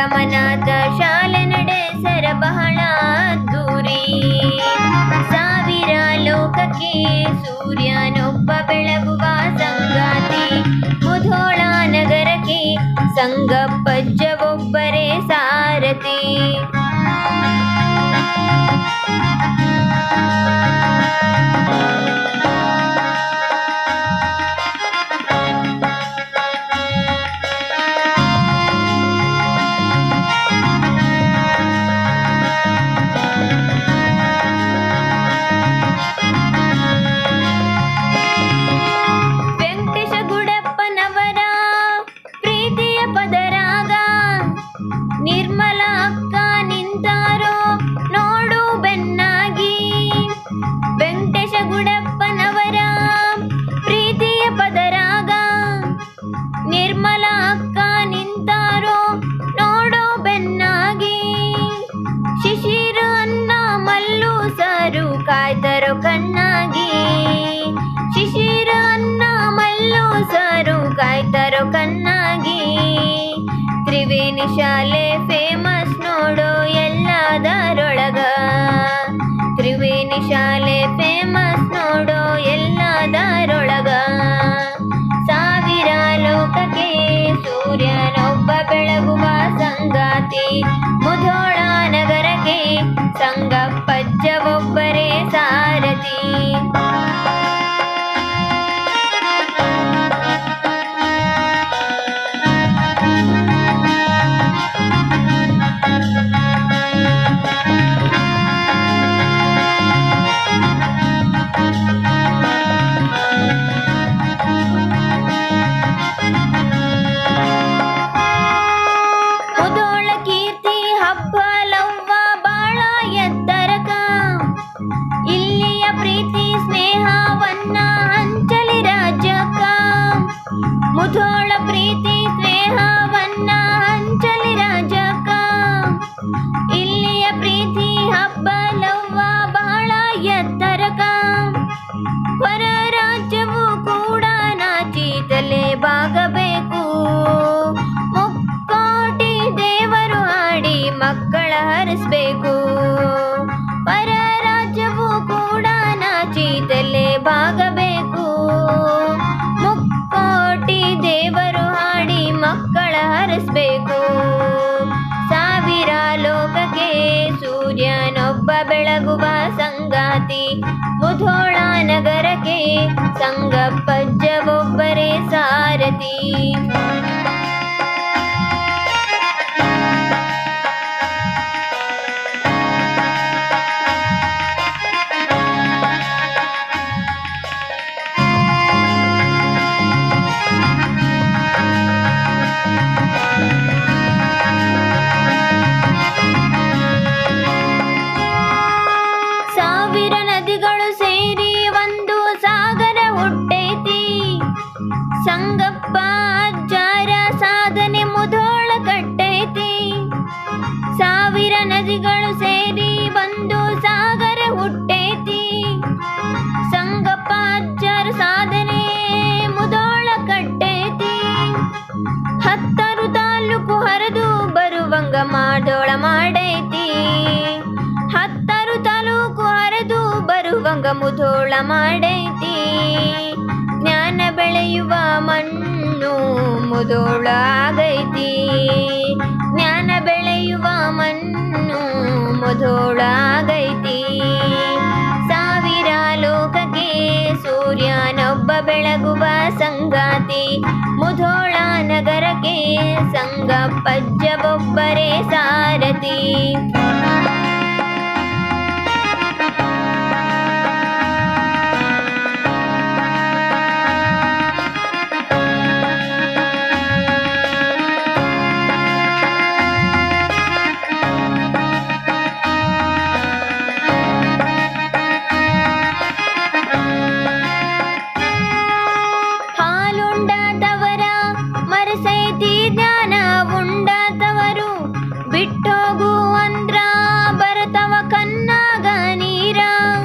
ಸಂಗಮನಾಥ ಶಾಲೆ ನಡೆಸರ ಬಹಳ ದೂರಿ ಸಾವಿರ ಲೋಕಕ್ಕೆ ಸೂರ್ಯನೊಬ್ಬ ಬೆಳಗುವ ಸಂಗಾತಿ ಮುಧೋಳ ನಗರಕ್ಕೆ ಸಂಗಪ್ಪಜ್ಜ ಒಬ್ಬರೇ ಸಾರಥಿ ವೆಂಕಟೇಶ ಗುಡಪ್ಪನವರ ಪ್ರೀತಿಯ ಪದರಾಗ ನಿರ್ಮಲ ಅಕ್ಕ ನಿಂತಾರೋ ನೋಡು ಬೆನ್ನಾಗಿ ವೆಂಕಟೇಶ ಗುಡಪ್ಪನವರ ಪ್ರೀತಿಯ ಪದರಾಗ ನಿರ್ಮಲ ಅಕ್ಕ ನಿಂತಾರೋ ನೋಡು ಬೆನ್ನಾಗಿ ಶಿಶಿರ ಅನ್ನ ಮಲ್ಲು ಸಾರು ಕಾಯ್ತಾರೋ ಕಣ್ಣಾಗಿ ಶಿಶಿರ ಅನ್ನ ಮಲ್ಲು ಸಾರು ಕಾಯ್ತಾರೋ ಕಣ್ಣಾಗಿ ತ್ರಿವೇಣಿ ಶಾಲೆ ಫೇಮಸ್ ನೋಡೋ ಎಲ್ಲದರೊಳಗ ತ್ರಿವೇಣಿ ಶಾಲೆ ಫೇಮಸ್ ನೋಡೋ ಎಲ್ಲದರೊಳಗ ಸಾವಿರ ಲೋಕಕ್ಕೆ ಸೂರ್ಯನೊಬ್ಬ ಬೆಳಗುವ ಸಂಗಾತಿ ಮುಧೋಳ ನಗರಕ್ಕೆ ಸಂಗಪ್ಪಜ್ಜ ಒಬ್ಬರೇ ಸಾರಥಿ ಮುದೋಳ ಕೀರ್ತಿ ಹಬ್ಬ ಲವ್ವ ಬಾಳ ಎತ್ತರಕ ಇಲ್ಲಿಯ ಪ್ರೀತಿ ಸ್ನೇಹವನ್ನ ಹಂಚಲಿ ರಾಜಕ್ಕ ಮುಧೋಳ ಪ್ರೀತಿ ಸ್ನೇಹವನ್ನ ಹಂಚಲಿ ರಾಜಕ್ಕ ಇಲ್ಲಿಯ ಪ್ರೀತಿ ಹಬ್ಬ ಲವ್ವ ಬಹಳ ಎತ್ತರಕ ಹೊರ ರಾಜ್ಯವು ಕೂಡ ನಾಚಿತಲೆ ಬಾಗಬೇಕು ಮುಕ್ಕೋಟಿ ದೇವರು ಹಾಡಿ ಮಕ್ಕಳ ಹರಿಸ್ಬೇಕು ಪರ ರಾಜ್ಯವು ಕೂಡ ನಾಚಿತಲೆ ಬಾಗಬೇಕು ಮುಕ್ಕೋಟಿ ದೇವರು ಹಾಡಿ ಮಕ್ಕಳ ಹರಿಸ್ಬೇಕು ಸಾವಿರ ಲೋಕಕ್ಕೆ ಸೂರ್ಯನೊಬ್ಬ ಬೆಳಗುವ ಸಂಗಾತಿ ಮುಧೋಳ ನಗರಕ್ಕೆ ಸಂಗಪ್ಪಜ್ಜ ಒಬ್ಬರೇ ಸಾರಥಿ ಸಾವಿರ ನದಿಗಳು ಸೇರಿ ಒಂದು ಸಾಗರ ಹುಟ್ಟೈತಿ ಸಂಗಪ್ಪ ಅಜ್ಜಾರ ಸಾಧನೆ ಮುಧೋಳ ಕಟ್ಟೈತಿ ಸಾವಿರ ನದಿಗಳು ಸೇರಿ ಒಂದು ಸಾಗರ ಹುಟ್ಟೈತಿ ಸಂಗಪ್ಪ ಅಜ್ಜಾರ ಸಾಧನೆ ಮುಧೋಳ ಕಟ್ಟೈತಿ ಹತ್ತಾರು ತಾಲೂಕು ಹರಿದು ಬರುವಂಗ ಮಾಡೋಳ ಮಾಡೈತಿ ಹತ್ತಾರು ತಾಲೂಕು ಹರಿದು ಬರುವಂಗ ಮುಧೋಳ ಮಾಡೈತಿ ಜ್ಞಾನ ಬೆಳೆಯುವ ಮಣ್ಣು ಮುಧೋಳ ಆಗೈತಿ ಜ್ಞಾನ ಬೆಳೆಯುವ ಮಣ್ಣು ಮುಧೋಳ ಆಗೈತಿ ಸಾವಿರ ಲೋಕಕ್ಕೆ ಸೂರ್ಯನೊಬ್ಬ ಬೆಳಗುವ ಸಂಗಾತಿ ಮುಧೋಳ ನಗರಕ್ಕೆ ಸಂಗಪ್ಪಜ್ಜ ಒಬ್ಬರೇ ಸಾರಥಿ ಹಾಲುಂಡಾದವರ ಮರಸೈತಿ ಜ್ಞಾನ ಉಂಡಾದವರು ಬಿಟ್ಟೋಗು ಅಂದ್ರ ಬರತವ ಕನ್ನಾಗ ನೀರ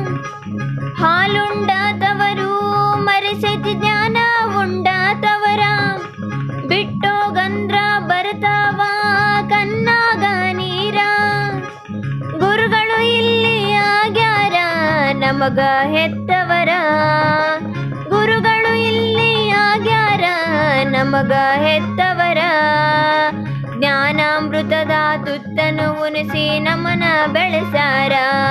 ಹಾಲುಂಡಾದವರು ಮರೆಸೈತಿ ಜ್ಞಾನ ಉಂಡಾದವರ ಬಿಟ್ಟೋಗಂದ್ರ ಬರತವ ಕನ್ನ ನಮಗ ಹೆತ್ತವರ ಗುರುಗಳು ಇಲ್ಲಿ ಆಗ್ಯಾರ ನಮಗ ಹೆತ್ತವರ ಜ್ಞಾನಾಮೃತದ ತುತ್ತನು ಉಣಿಸಿ ನಮನ ಬೆಳೆಸಾರ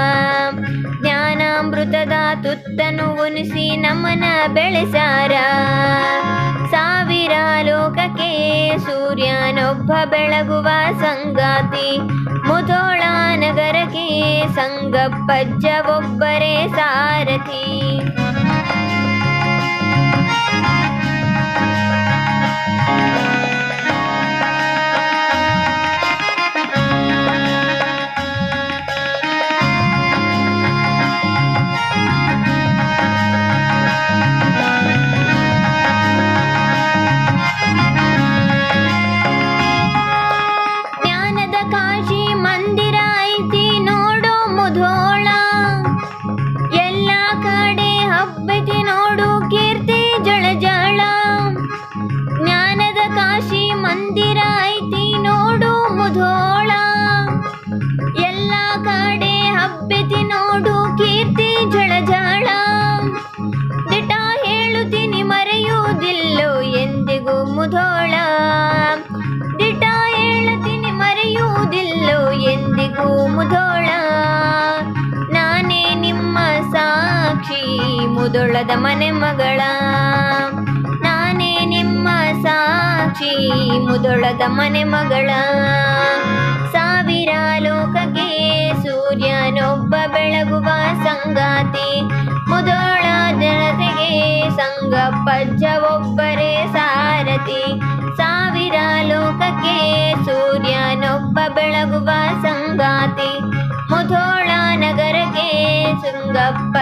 ಜ್ಞಾನಾಮೃತದ ತುತ್ತನು ಉಣಿಸಿ ನಮನ ಬೆಳೆಸಾರ ಸಾವಿರ ಲೋಕಕ್ಕೆ ಸೂರ್ಯನೊಬ್ಬ ಬೆಳಗುವ ಸಂಗಾತಿ ಮುಧೋಳ ನಗರಕ್ಕೆ ಸಂಗಪ್ಪಜ್ಜ ಒಬ್ಬರೇ ಸಾರಥಿ ಜ್ಞಾನದ ಕಾಶಿ ಮಂದಿರ ಐತಿ ನೋಡು ಮುಧೋಳ ಎಲ್ಲ ಕಡೆ ಹಬ್ಬತಿ ನೋಡು ಕೀರ್ತಿ ಜಳಜಳ ಜ್ಞಾನದ ಕಾಶಿ ಮಂದಿರ ಐತಿ ನೋಡು ಮುಧೋಳ ಎಲ್ಲ ಕಡೆ ಹಬ್ಬತಿ ನೋಡು ಕೀರ್ತಿ ಜಳಜಳ ದಿಟ ಹೇಳುತ್ತೀನಿ ಮರೆಯುವುದಿಲ್ಲೋ ಎಂದಿಗೂ ಮುಧೋಳ ದಿಟ ಹೇಳುತ್ತೀನಿ ಮರೆಯುವುದಿಲ್ಲೋ ಎಂದಿಗೂ ಮುಧೋಳ ನಾನೇ ನಿಮ್ಮ ಸಾಕ್ಷಿ ಮುದೊಳದ ಮನೆ ಮಗಳ ನಾನೇ ನಿಮ್ಮ ಸಾಕ್ಷಿ ಮುದೊಳದ ಮನೆ ಮಗಳ ಸಾವಿರ ಲೋಕಕ್ಕೆ ಸೂರ್ಯನೊಬ್ಬ ಬೆಳಗುವ ಸಂಗಾತಿ ಮುದೋಳ ಜನತೆಗೆ ಸಂಗಪ್ಪಜ್ಜ ಒಬ್ಬರೇ ಸಾರಥಿ ಸಾವಿರ ಲೋಕಕ್ಕೆ ಸೂರ್ಯನೊಬ್ಬ ಬೆಳಗುವ ಸಂಗಾತಿ ಮುಧೋಳ ನಗರಕ್ಕೆ ಸಂಗಪ್ಪ